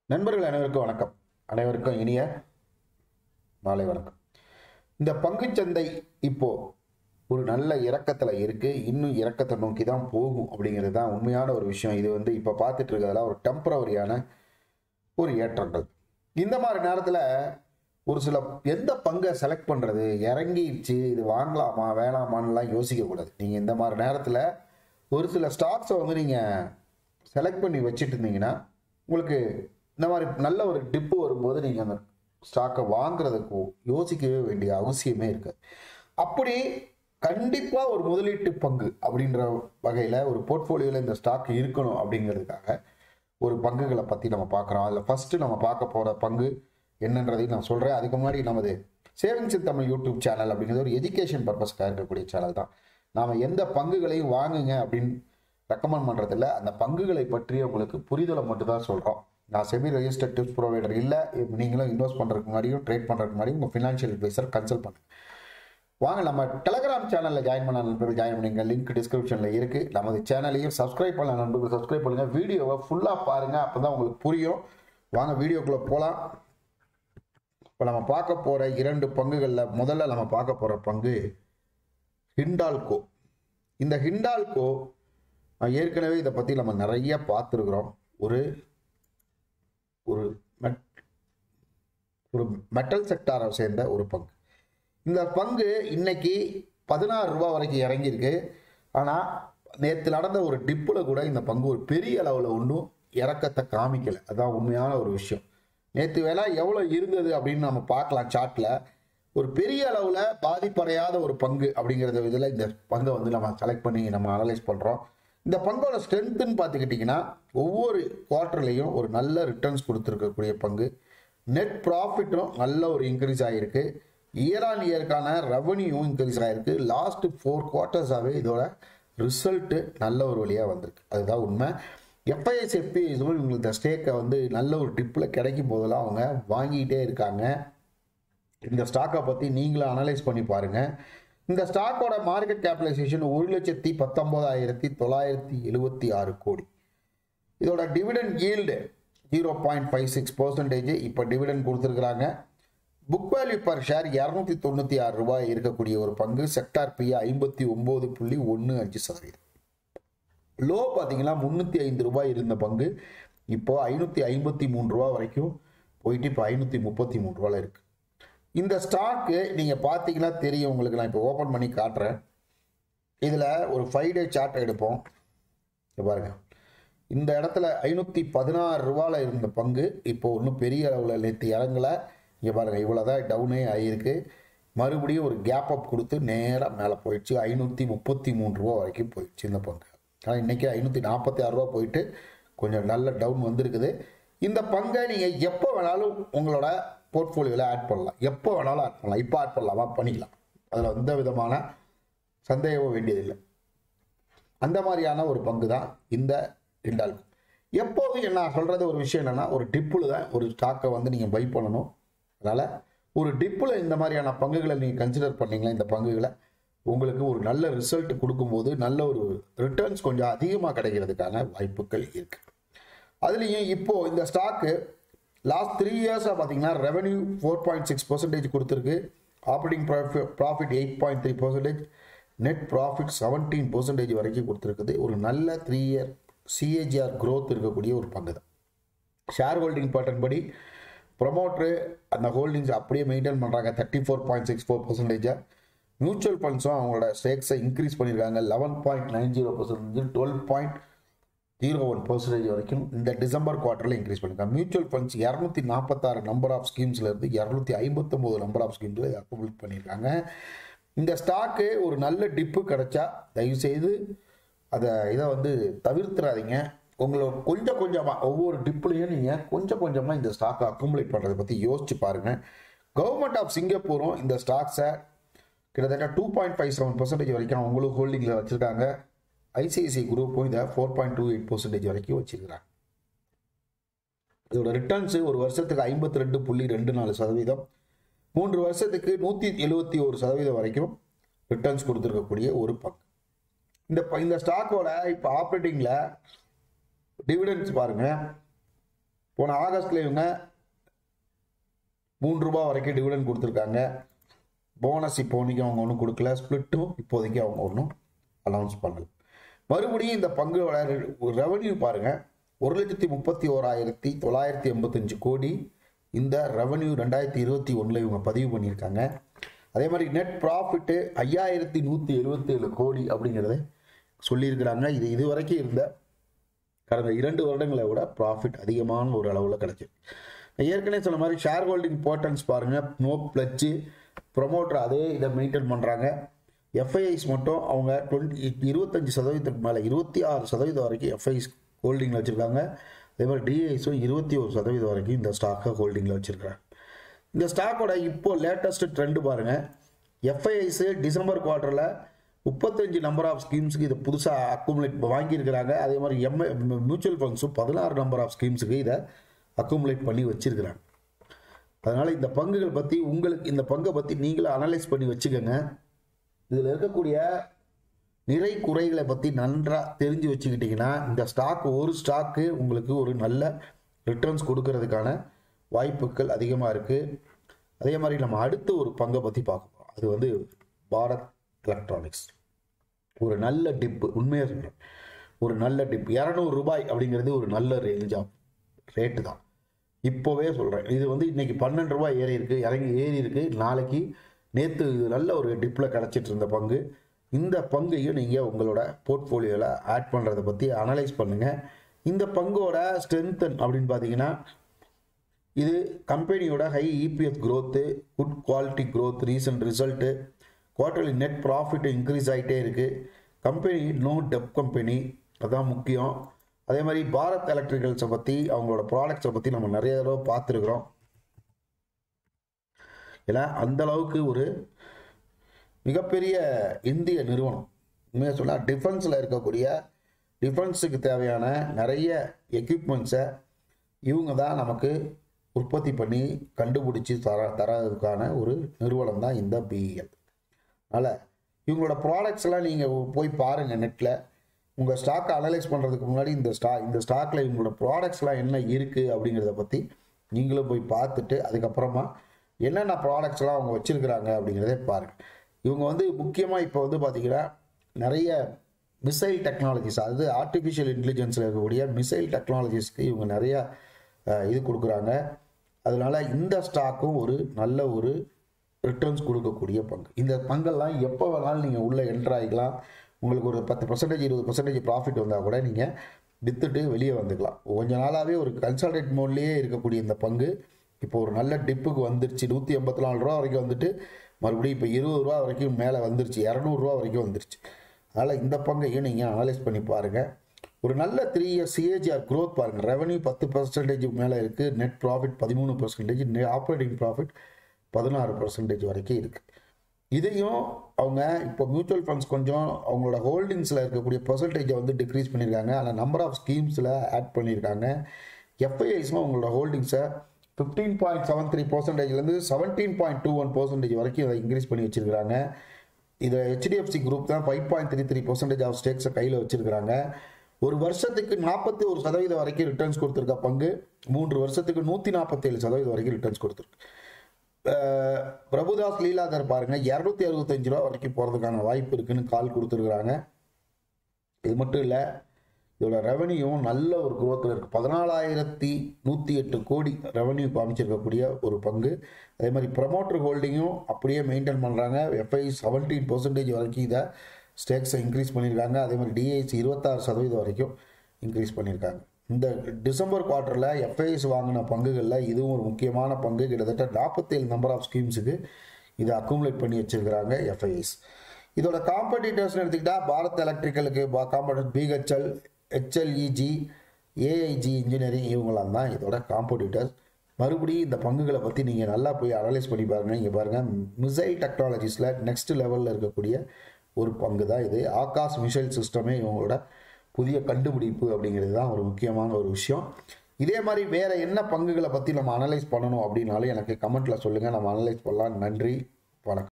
நண்பர்கள் அனைவருக்கும் வணக்கம் அனைவருக்கும் இனிய மாலை வணக்கம் இந்த பங்குச்சந்தை இப்போ ஒரு நல்ல இறக்கத்துல இருக்கு இன்னும் இறக்கத்தை நோக்கி தான் போகும் அப்படிங்கிறது தான் உண்மையான ஒரு விஷயம் இது வந்து இப்போ பார்த்துட்டு இருக்கிறதுல ஒரு டெம்பரவரியான ஒரு ஏற்றங்கள் இந்த மாதிரி நேரத்தில் ஒரு சில எந்த பங்கை செலக்ட் பண்ணுறது இறங்கிடுச்சு இது வாங்கலாமா வேணாமான்னுலாம் யோசிக்கக்கூடாது நீங்கள் இந்த மாதிரி நேரத்தில் ஒரு சில ஸ்டாக்ஸை வந்து நீங்கள் செலக்ட் பண்ணி வச்சுட்டு இருந்தீங்கன்னா உங்களுக்கு இந்த மாதிரி நல்ல ஒரு டிப்பு வரும்போது நீங்கள் அந்த ஸ்டாக்கை வாங்குறதுக்கு யோசிக்கவே வேண்டிய அவசியமே இருக்காது அப்படி கண்டிப்பாக ஒரு முதலீட்டு பங்கு அப்படின்ற வகையில் ஒரு போர்ட்ஃபோலியோவில் இந்த ஸ்டாக் இருக்கணும் அப்படிங்கிறதுக்காக ஒரு பங்குகளை பற்றி நம்ம பார்க்குறோம் அதில் ஃபஸ்ட்டு நம்ம பார்க்க போகிற பங்கு என்னன்றதையும் நான் சொல்கிறேன் அதுக்கு முன்னாடி நமது savings in Tamil YouTube channel அப்படிங்கிறது ஒரு எஜுகேஷன் பர்பஸ்க்காக இருக்கக்கூடிய சேனல் தான் நாம் எந்த பங்குகளையும் வாங்குங்க அப்படின்னு ரெக்கமெண்ட் பண்ணுறதில்ல அந்த பங்குகளை பற்றி உங்களுக்கு புரிதலை மட்டும் தான் சொல்கிறோம் நான் செமி ரெஜிஸ்டர்ட் டிப்ஸ் ப்ரொவைடர் இல்லை நீங்களும் இன்வெஸ்ட் பண்ணுறதுக்கு முன்னாடியும் ட்ரேட் பண்ணுறதுக்கு முன்னாடியும் உங்கள் ஃபினான்ஷியல் அட்வைசர் கன்சல்ட் பண்ணுங்க வாங்க நம்ம டெலகிராம் சேனலில் ஜாயின் பண்ண நண்பர்கள் ஜாயின் பண்ணுங்க லிங்க் டிஸ்கிரிப்ஷனில் இருக்குது நமது சேனலையும் சப்ஸ்கிரைப் பண்ண நண்பர்கள் சப்ஸ்கிரைப் பண்ணுங்கள் வீடியோவை ஃபுல்லாக பாருங்கள் அப்போ தான் உங்களுக்கு புரியும் வாங்க வீடியோக்குள்ளே போகலாம் இப்போ நம்ம பார்க்க போகிற இரண்டு பங்குகளில் முதல்ல நம்ம பார்க்க போகிற பங்கு ஹிண்டால்கோ இந்த ஹிண்டால்கோ நான் ஏற்கனவே இதை பற்றி நம்ம நிறைய பார்த்துருக்குறோம் ஒரு ஒரு மெட் ஒரு மெட்டல் செக்டாரை சேர்ந்த ஒரு பங்கு இந்த பங்கு இன்னைக்கு பதினாறு ரூபா வரைக்கும் இறங்கியிருக்கு ஆனால் நேற்று நடந்த ஒரு டிப்பில் கூட இந்த பங்கு ஒரு பெரிய அளவில் ஒன்றும் இறக்கத்தை காமிக்கலை அதான் உண்மையான ஒரு விஷயம் நேற்று விலை எவ்வளோ இருந்தது அப்படின்னு நம்ம பார்க்கலாம் சார்ட்டில் ஒரு பெரிய அளவில் பாதிப்படையாத ஒரு பங்கு அப்படிங்கிறத இதில் இந்த பங்கை வந்து நம்ம செலக்ட் பண்ணி நம்ம அனலைஸ் பண்ணுறோம் இந்த பங்கோட ஸ்ட்ரென்த்துன்னு பார்த்துக்கிட்டிங்கன்னா ஒவ்வொரு குவார்ட்டர்லேயும் ஒரு நல்ல ரிட்டர்ன்ஸ் கொடுத்துருக்கக்கூடிய பங்கு நெட் ப்ராஃபிட்டும் நல்ல ஒரு இன்க்ரீஸ் ஆகிருக்கு இயர் ஆன் இயருக்கான ரெவன்யூவும் இன்க்ரீஸ் ஆகிருக்கு லாஸ்ட் ஃபோர் குவார்ட்டர்ஸாகவே இதோட ரிசல்ட்டு நல்ல ஒரு வழியாக வந்திருக்கு அதுதான் உண்மை எஃப்ஐஎஸ் எஃபிஐஸும் இவங்களுக்கு இந்த ஸ்டேக்கை வந்து நல்ல ஒரு டிப்பில் கிடைக்கும் போதெல்லாம் அவங்க வாங்கிக்கிட்டே இருக்காங்க இந்த ஸ்டாக்கை பற்றி நீங்களும் அனலைஸ் பண்ணி பாருங்கள் இந்த ஸ்டாக்கோட மார்க்கெட் கேபிடலைசேஷன் ஒரு லட்சத்தி பத்தொம்போதாயிரத்தி தொள்ளாயிரத்தி எழுபத்தி ஆறு கோடி இதோட dividend yield zero point five six percentage இப்போ டிவிடெண்ட் கொடுத்துருக்குறாங்க புக் வேல்யூ பர் ஷேர் இரநூத்தி தொண்ணூற்றி ஆறு ரூபாய் இருக்கக்கூடிய ஒரு பங்கு செக்டார் பி ஐம்பத்தி ஒம்பது புள்ளி ஒன்று அஞ்சு சதவீதம் லோ பார்த்தீங்கன்னா முந்நூற்றி ஐந்து ரூபாய் இருந்த பங்கு இப்போ ஐநூற்றி ஐம்பத்தி மூணு ரூபா வரைக்கும் போயிட்டு இப்போ ஐநூற்றி முப்பத்தி மூணு ரூபாயில் இருக்குது இந்த ஸ்டாக்கு நீங்கள் பார்த்தீங்கன்னா தெரியும் உங்களுக்கு நான் இப்போ ஓப்பன் பண்ணி காட்டுறேன் இதில் ஒரு ஃபைவ் டே சார்ட் எடுப்போம் இங்க பாருங்க இந்த இடத்துல ஐநூற்றி பதினாறு ரூபாவில் இருந்த பங்கு இப்போ ஒன்றும் பெரிய அளவில் நேற்று இறங்கலை இங்கே பாருங்கள் இவ்வளோ தான் டவுனே ஆகியிருக்கு மறுபடியும் ஒரு கேப் அப் கொடுத்து நேராக மேலே போயிடுச்சு ஐநூற்றி முப்பத்தி மூணு ரூபா வரைக்கும் போயிடுச்சு இந்த பங்கு ஆனால் இன்றைக்கி ஐநூற்றி நாற்பத்தி ஆறு ரூபா போயிட்டு கொஞ்சம் நல்ல டவுன் வந்திருக்குது இந்த பங்கை நீங்கள் எப்போ வேணாலும் உங்களோட போர்ட்ஃபோலியோவில் ஆட் பண்ணலாம் எப்போ வேணாலும் ஆட் பண்ணலாம் இப்போ ஆட் பண்ணலாமா பண்ணிக்கலாம் அதில் எந்த விதமான சந்தேகம் வேண்டியதில்லை அந்த மாதிரியான ஒரு பங்கு தான் இந்த இண்டால்கோ எப்போதும் என்ன சொல்கிறது ஒரு விஷயம் என்னென்னா ஒரு டிப்பில் தான் ஒரு ஸ்டாக்கை வந்து நீங்கள் பை பண்ணணும் அதனால் ஒரு டிப்பில் இந்த மாதிரியான பங்குகளை நீங்கள் கன்சிடர் பண்ணீங்களா இந்த பங்குகளை உங்களுக்கு ஒரு நல்ல ரிசல்ட் கொடுக்கும்போது நல்ல ஒரு ரிட்டர்ன்ஸ் கொஞ்சம் அதிகமாக கிடைக்கிறதுக்கான வாய்ப்புகள் இருக்குது அதுலேயும் இப்போது இந்த ஸ்டாக்கு லாஸ்ட் த்ரீ இயர்ஸாக பார்த்தீங்கன்னா revenue four point six percentage கொடுத்துருக்கு operating profit eight point three percentage net profit seventeen percentage வரைக்கும் கொடுத்துருக்குது ஒரு நல்ல த்ரீ இயர் சிஏஜிஆர் க்ரோத் இருக்கக்கூடிய ஒரு பங்கு தான் ஷேர் ஹோல்டிங் பேட்டர்ன் படி ப்ரொமோட்ரு அந்த ஹோல்டிங்ஸ் அப்படியே மெயின்டைன் பண்ணுறாங்க thirty four point six four பர்சன்டேஜாக மியூச்சுவல் ஃபண்ட்ஸும் அவங்களோட ஸ்டேக்ஸை இன்க்ரீஸ் பண்ணியிருக்காங்க eleven point nine zero percentage twelve point zero one percentage வரைக்கும் இந்த டிசம்பர் குவார்ட்டரில் இன்க்ரீஸ் பண்ணியிருக்காங்க மியூச்சுவல் ஃபண்ட்ஸ் இரநூத்தி நாற்பத்தாறு நம்பர் ஆஃப் ஸ்கீம்ஸ்லேருந்து இரநூத்தி ஐம்பத்தொம்போது நம்பர் ஆஃப் ஸ்கீம்ஸில் அப்ரூவல் பண்ணியிருக்காங்க இந்த ஸ்டாக்கு ஒரு நல்ல டிப்பு கிடைச்சா தயவுசெய்து அதை இதை வந்து தவிர்த்துறாதீங்க உங்களோட கொஞ்சம் கொஞ்சமாக ஒவ்வொரு டிப்லையும் நீங்கள் கொஞ்சம் கொஞ்சமாக இந்த ஸ்டாக்கை அக்குமுலேட் பண்ணுறதை பற்றி யோசிச்சு பாருங்கள் கவர்மெண்ட் ஆஃப் சிங்கப்பூரும் இந்த ஸ்டாக்ஸை கிட்டத்தட்ட two point five seven percentage வரைக்கும் அவங்களும் ஹோல்டிங்கில் வச்சுருக்காங்க ஐசிஐசி குரூப்பும் இதை four point two eight percentage வரைக்கும் வச்சுருக்கிறாங்க இதோட ரிட்டர்ன்ஸு ஒரு வருஷத்துக்கு ஐம்பத்தி ரெண்டு புள்ளி ரெண்டு நாலு சதவீதம் மூன்று வருஷத்துக்கு நூற்றி எழுபத்தி ஒரு சதவீதம் வரைக்கும் ரிட்டர்ன்ஸ் கொடுத்துருக்கக்கூடிய ஒரு பங்கு இந்த இந்த ஸ்டாக்கோட இப்போ ஆப்ரேட்டிங்கில் டிவிடெண்ட்ஸ் பாருங்கள் போன ஆகஸ்ட்ல இவங்க மூன்று ரூபாய் வரைக்கும் டிவிடன் கொடுத்துருக்காங்க போனஸ் இப்போதைக்கு அவங்க ஒன்றும் கொடுக்கல ஸ்பிளிட்டும் இப்போதைக்கு அவங்க ஒன்றும் அனௌன்ஸ் பண்ணல மறுபடியும் இந்த பங்கோட ரெவன்யூ பாருங்க ஒரு லட்சத்தி முப்பத்தி ஓராயிரத்தி தொள்ளாயிரத்தி எண்பத்தஞ்சு கோடி இந்த ரெவன்யூ ரெண்டாயிரத்தி இருபத்தி ஒன்றில் இவங்க பதிவு பண்ணியிருக்காங்க அதே மாதிரி நெட் ப்ராஃபிட்டு ஐயாயிரத்தி நூற்றி எழுபத்தேழு கோடி அப்படிங்கிறத சொல்லியிருக்கிறாங்க இது இது வரைக்கும் இருந்த கடந்த இரண்டு வருடங்களை விட ப்ராஃபிட் அதிகமான ஒரு அளவில் கிடைச்சிருக்கு நான் ஏற்கனவே சொன்ன மாதிரி ஷேர் ஹோல்டிங் இம்பார்ட்டன்ஸ் பாருங்கள் நோ பிளச்சு ப்ரொமோட்டர் அதே இதை மெயின்டைன் பண்ணுறாங்க எஃப்ஐஐஸ் மட்டும் அவங்க டுவெண்ட்டி இருபத்தஞ்சி சதவீதத்துக்கு மேலே இருபத்தி ஆறு சதவீதம் வரைக்கும் எஃப்ஐஸ் ஹோல்டிங்கில் வச்சுருக்காங்க அதே மாதிரி டிஐஸும் இருபத்தி ஒரு சதவீதம் வரைக்கும் இந்த ஸ்டாக்கை ஹோல்டிங்கில் வச்சுருக்காங்க இந்த ஸ்டாக்கோட இப்போ லேட்டஸ்ட் ட்ரெண்டு பாருங்கள் எஃப்ஐஐஸு டிசம்பர் குவார்ட்டரில் முப்பத்தஞ்சு நம்பர் ஆஃப் ஸ்கீம்ஸுக்கு இதை புதுசாக அக்குமுலேட் வாங்கியிருக்கிறாங்க அதே மாதிரி எம்ஐ மியூச்சுவல் ஃபண்ட்ஸும் பதினாறு நம்பர் ஆஃப் ஸ்கீம்ஸுக்கு இதை அக்குமுலேட் பண்ணி வச்சிருக்கிறாங்க அதனால் இந்த பங்குகள் பற்றி உங்களுக்கு இந்த பங்கை பற்றி நீங்களும் அனலைஸ் பண்ணி வச்சுக்கோங்க இதில் இருக்கக்கூடிய நிறை குறைகளை பற்றி நன்றாக தெரிஞ்சு வச்சுக்கிட்டிங்கன்னா இந்த ஸ்டாக் ஒரு ஸ்டாக்கு உங்களுக்கு ஒரு நல்ல ரிட்டர்ன்ஸ் கொடுக்கறதுக்கான வாய்ப்புகள் அதிகமாக இருக்குது அதே மாதிரி நம்ம அடுத்து ஒரு பங்கை பற்றி பார்க்க போகிறோம் அது வந்து பாரத் எலக்ட்ரானிக்ஸ் ஒரு நல்ல டிப்பு உண்மையாக சொல்கிறேன் ஒரு நல்ல டிப் இரநூறு ரூபாய் அப்படிங்கிறது ஒரு நல்ல ரேஞ்ச் ஆஃப் ரேட்டு தான் இப்போவே சொல்கிறேன் இது வந்து இன்னைக்கு பன்னெண்டு ரூபாய் ஏறி இருக்கு இறங்கி ஏறி இருக்கு நாளைக்கு நேற்று இது நல்ல ஒரு டிப்பில் கிடச்சிட்டு இருந்த பங்கு இந்த பங்கையும் நீங்கள் உங்களோட போர்ட்ஃபோலியோவில் ஆட் பண்ணுறதை பற்றி அனலைஸ் பண்ணுங்கள் இந்த பங்கோட ஸ்ட்ரென்தன் அப்படின்னு பார்த்தீங்கன்னா இது கம்பெனியோட high EPS growth good quality growth recent result quarterly net profit increase ஆகிட்டே இருக்குது கம்பெனி நோ டெப் கம்பெனி அதான் முக்கியம் அதே மாதிரி பாரத் எலக்ட்ரிக்கல்ஸை பற்றி அவங்களோட ப்ராடக்ட்ஸை பற்றி நம்ம நிறைய தடவை பார்த்துருக்குறோம் ஏன்னா அந்த அளவுக்கு ஒரு மிகப்பெரிய இந்திய நிறுவனம் உண்மையாக சொன்னால் டிஃபென்ஸில் இருக்கக்கூடிய டிஃபென்ஸுக்கு தேவையான நிறைய எக்யூப்மெண்ட்ஸை இவங்க தான் நமக்கு உற்பத்தி பண்ணி கண்டுபிடிச்சி தர தரதுக்கான ஒரு நிறுவனம் தான் இந்த பிஇஎல் அதனால் இவங்களோட ப்ராடக்ட்ஸ் எல்லாம் நீங்கள் போய் பாருங்கள் நெட்டில் உங்கள் ஸ்டாக்கை அனலைஸ் பண்ணுறதுக்கு முன்னாடி இந்த ஸ்டா இந்த ஸ்டாக்கில் இவங்களோட ப்ராடக்ட்ஸ்லாம் என்ன இருக்குது அப்படிங்கிறத பற்றி நீங்களும் போய் பார்த்துட்டு அதுக்கப்புறமா என்னென்ன ப்ராடக்ட்ஸ்லாம் அவங்க வச்சுருக்கிறாங்க அப்படிங்கிறதே பாருங்கள் இவங்க வந்து முக்கியமாக இப்போ வந்து பார்த்தீங்கன்னா நிறைய மிசைல் டெக்னாலஜிஸ் அதாவது ஆர்டிஃபிஷியல் இன்டெலிஜென்ஸில் இருக்கக்கூடிய மிசைல் டெக்னாலஜிஸ்க்கு இவங்க நிறையா அஹ், இது கொடுக்குறாங்க அதனால இந்த ஸ்டாக்கும் ஒரு நல்ல ஒரு ரிட்டர்ன்ஸ் கொடுக்கக்கூடிய பங்கு இந்த பங்கெல்லாம் எப்போ வேணாலும் நீங்கள் உள்ளே என்ட்ரு ஆகிக்கலாம் உங்களுக்கு ஒரு பத்து பர்சன்டேஜ் இருபது பர்சன்டேஜ் ப்ராஃபிட் வந்தால் கூட நீங்கள் வித்துட்டு வெளியே வந்துக்கலாம் கொஞ்ச நாளாகவே ஒரு கன்சல்டேட் மோட்லேயே இருக்கக்கூடிய இந்த பங்கு இப்போ ஒரு நல்ல டிப்புக்கு வந்துருச்சு நூற்றி எண்பத்தி நாலு ரூபா வரைக்கும் வந்துட்டு மறுபடியும் இப்போ இருபது ரூபா வரைக்கும் மேலே வந்துருச்சு இரநூறுவா வரைக்கும் வந்துருச்சு அதனால் இந்த பங்கையும் நீங்கள் அனலைஸ் பண்ணி பாருங்கள் ஒரு நல்ல த்ரீ இயர்ஸ் சிஏஜிஆர் growth பாருங்கள் ரெவன்யூ பத்து பர்சன்டேஜ் மேலே இருக்குது நெட் ப்ராஃபிட் பதிமூணு பர்சன்டேஜ் ஆப்ரேட்டிங் ப்ராஃபிட் பதினாறு பர்சன்டேஜ் வரைக்கும் இருக்குது இதையும் அவங்க இப்போ மியூச்சுவல் ஃபண்ட்ஸ் கொஞ்சம் அவங்களோட ஹோல்டிங்ஸில் இருக்கக்கூடிய பர்சன்டேஜை வந்து டிக்ரீஸ் பண்ணியிருக்காங்க ஆனால் நம்பர் ஆஃப் ஸ்கீம்ஸில் ஆட் பண்ணியிருக்காங்க எஃப்ஐஐஸும் அவங்களோட ஹோல்டிங்ஸை ஃபிஃப்டீன் பாயிண்ட் செவன் த்ரீ பர்சன்டேஜ்லேருந்து seventeen point two one percentage வரைக்கும் அதை இன்க்ரீஸ் பண்ணி வச்சிருக்காங்க இதை ஹெச்டிஎஃப்சி குரூப் தான் five point three three percentage of ஸ்டேக்ஸை கையில் வச்சிருக்காங்க ஒரு வருஷத்துக்கு நாற்பத்தி ஒரு சதவீதம் வரைக்கும் ரிட்டர்ன்ஸ் கொடுத்துருக்க பங்கு மூன்று வருஷத்துக்கு நூற்றி நாற்பத்தேழு சதவீதம் வரைக்கும் ரிட்டர்ன்ஸ் கொடுத்துருக்கு அஹ் பிரபுதாஸ் லீலாதர் பாருங்க இரநூத்தி அறுபத்தஞ்சு ரூபா வரைக்கும் போகிறதுக்கான வாய்ப்பு இருக்குன்னு கால் கொடுத்துருக்குறாங்க இது மட்டும் இல்லை இதோட ரெவன்யூவும் நல்ல ஒரு குரோத்தில் இருக்குது பதினாலாயிரத்தி நூற்றி எட்டு கோடி ரெவன்யூ காமிச்சிருக்கக்கூடிய ஒரு பங்கு அதே மாதிரி ப்ரமோட்டர் ஹோல்டிங்கும் அப்படியே மெயின்டைன் பண்ணுறாங்க எஃப்ஐ செவன்டீன் பர்சன்டேஜ் வரைக்கும் இதை ஸ்டேக்ஸை இன்க்ரீஸ் பண்ணியிருக்காங்க அதே மாதிரி டிஐசி இருபத்தாறு சதவீதம் வரைக்கும் இன்க்ரீஸ் பண்ணியிருக்காங்க இந்த டிசம்பர் குவார்ட்டரில் எஃப்ஐஎஸ் வாங்கின பங்குகளில் இதுவும் ஒரு முக்கியமான பங்கு கிட்டத்தட்ட நாற்பத்தேழு நம்பர் ஆஃப் ஸ்கீம்ஸுக்கு இதை அக்குமுலேட் பண்ணி வச்சிருக்கிறாங்க எஃப்ஐஎஸ் இதோட காம்படிட்டர்ஸ்னு எடுத்துக்கிட்டா பாரத் எலக்ட்ரிக்கலுக்கு காம்படிட்டர் பிஹெச்எல் ஹெச்எல்இஜி ஏஐஜி இன்ஜினியரிங் இவங்களாம் தான் இதோட காம்படிட்டர்ஸ் மறுபடியும் இந்த பங்குகளை பற்றி நீங்கள் நல்லா போய் அனலைஸ் பண்ணி பாருங்கள் இங்கே பாருங்கள் மிசைல் டெக்னாலஜிஸில் நெக்ஸ்ட் லெவலில் இருக்கக்கூடிய ஒரு பங்கு தான் இது ஆகாஷ் மிசைல் சிஸ்டமே இவங்களோட புதிய கண்டுபிடிப்பு அப்படிங்கிறது தான் ஒரு முக்கியமான ஒரு விஷயம் இதே மாதிரி வேறு என்ன பங்குகளை பற்றி நம்ம அனலைஸ் பண்ணணும் அப்படின்னாலும் எனக்கு கமெண்ட்டில் சொல்லுங்கள் நம்ம அனலைஸ் பண்ணலாம் நன்றி வணக்கம்